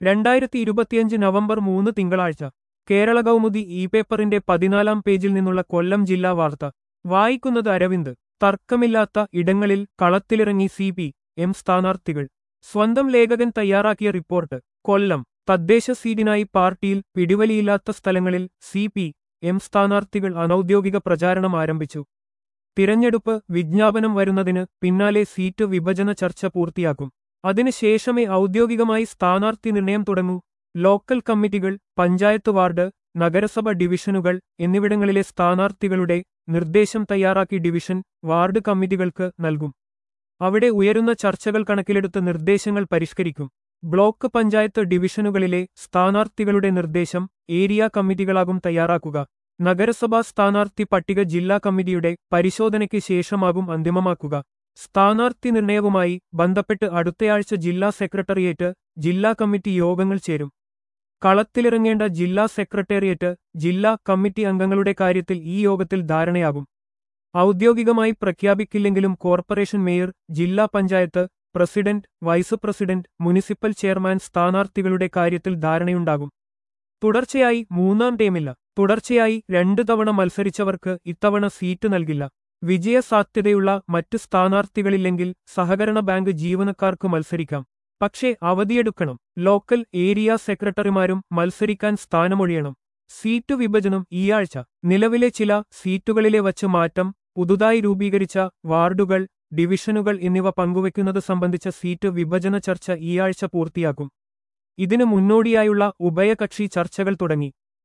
രണ്ടായിരത്തി ഇരുപത്തിയഞ്ച് നവംബർ മൂന്ന് തിങ്കളാഴ്ച കേരള കൗമുദി ഇ പേപ്പറിന്റെ പതിനാലാം പേജിൽ നിന്നുള്ള കൊല്ലം ജില്ലാ വാർത്ത വായിക്കുന്നത് അരവിന്ദ് തർക്കമില്ലാത്ത ഇടങ്ങളിൽ കളത്തിലിറങ്ങി സി പി എം സ്ഥാനാർത്ഥികൾ സ്വന്തം ലേഖകൻ തയ്യാറാക്കിയ റിപ്പോർട്ട് കൊല്ലം തദ്ദേശ സീറ്റിനായി പാർട്ടിയിൽ പിടിവലിയില്ലാത്ത സ്ഥലങ്ങളിൽ സി പി എം സ്ഥാനാർത്ഥികൾ അനൌദ്യോഗിക പ്രചാരണം ആരംഭിച്ചു തിരഞ്ഞെടുപ്പ് വിജ്ഞാപനം വരുന്നതിന് പിന്നാലെ സീറ്റ് വിഭജന ചർച്ച പൂർത്തിയാക്കും അതിനുശേഷമേ ഔദ്യോഗികമായി സ്ഥാനാർത്ഥി നിർണയം തുടങ്ങൂ ലോക്കൽ കമ്മിറ്റികൾ പഞ്ചായത്ത് വാർഡ് നഗരസഭ ഡിവിഷനുകൾ എന്നിവിടങ്ങളിലെ സ്ഥാനാർത്ഥികളുടെ നിർദ്ദേശം തയ്യാറാക്കി ഡിവിഷൻ വാർഡ് കമ്മിറ്റികൾക്ക് നൽകും അവിടെ ഉയരുന്ന ചർച്ചകൾ കണക്കിലെടുത്ത് നിർദ്ദേശങ്ങൾ പരിഷ്കരിക്കും ബ്ലോക്ക് പഞ്ചായത്ത് ഡിവിഷനുകളിലെ സ്ഥാനാർത്ഥികളുടെ നിർദ്ദേശം ഏരിയ കമ്മിറ്റികളാകും തയ്യാറാക്കുക നഗരസഭാ സ്ഥാനാർത്ഥി പട്ടിക ജില്ലാ കമ്മിറ്റിയുടെ പരിശോധനയ്ക്ക് ശേഷമാകും അന്തിമമാക്കുക സ്ഥാനാർത്ഥി നിർണയവുമായി ബന്ധപ്പെട്ട് അടുത്തയാഴ്ച ജില്ലാ സെക്രട്ടേറിയറ്റ് ജില്ലാ കമ്മിറ്റി യോഗങ്ങൾ ചേരും കളത്തിലിറങ്ങേണ്ട ജില്ലാ സെക്രട്ടേറിയറ്റ് ജില്ലാ കമ്മിറ്റി അംഗങ്ങളുടെ കാര്യത്തിൽ ഈ യോഗത്തിൽ ധാരണയാകും ഔദ്യോഗികമായി പ്രഖ്യാപിക്കില്ലെങ്കിലും കോർപ്പറേഷൻ മേയർ ജില്ലാ panchayat president vice president municipal chairman സ്ഥാനാർത്ഥികളുടെ കാര്യത്തിൽ ധാരണയുണ്ടാകും തുടർച്ചയായി മൂന്നാം ടേമില്ല തുടർച്ചയായി രണ്ടു തവണ മത്സരിച്ചവർക്ക് ഇത്തവണ സീറ്റ് നൽകില്ല വിജയസാധ്യതയുള്ള മറ്റ് സ്ഥാനാർത്ഥികളില്ലെങ്കിൽ സഹകരണ ബാങ്ക് ജീവനക്കാർക്ക് മത്സരിക്കാം പക്ഷേ അവധിയെടുക്കണം ലോക്കൽ ഏരിയ സെക്രട്ടറിമാരും മത്സരിക്കാൻ സ്ഥാനമൊഴിയണം സീറ്റ് വിഭജനം ഈയാഴ്ച നിലവിലെ ചില സീറ്റുകളിലെ വച്ച് മാറ്റം പുതുതായി രൂപീകരിച്ച വാർഡുകൾ ഡിവിഷനുകൾ എന്നിവ പങ്കുവയ്ക്കുന്നത് സംബന്ധിച്ച സീറ്റ് വിഭജന ചർച്ച ഈയാഴ്ച പൂർത്തിയാക്കും ഇതിനു മുന്നോടിയായുള്ള ഉഭയകക്ഷി ചർച്ചകൾ തുടങ്ങി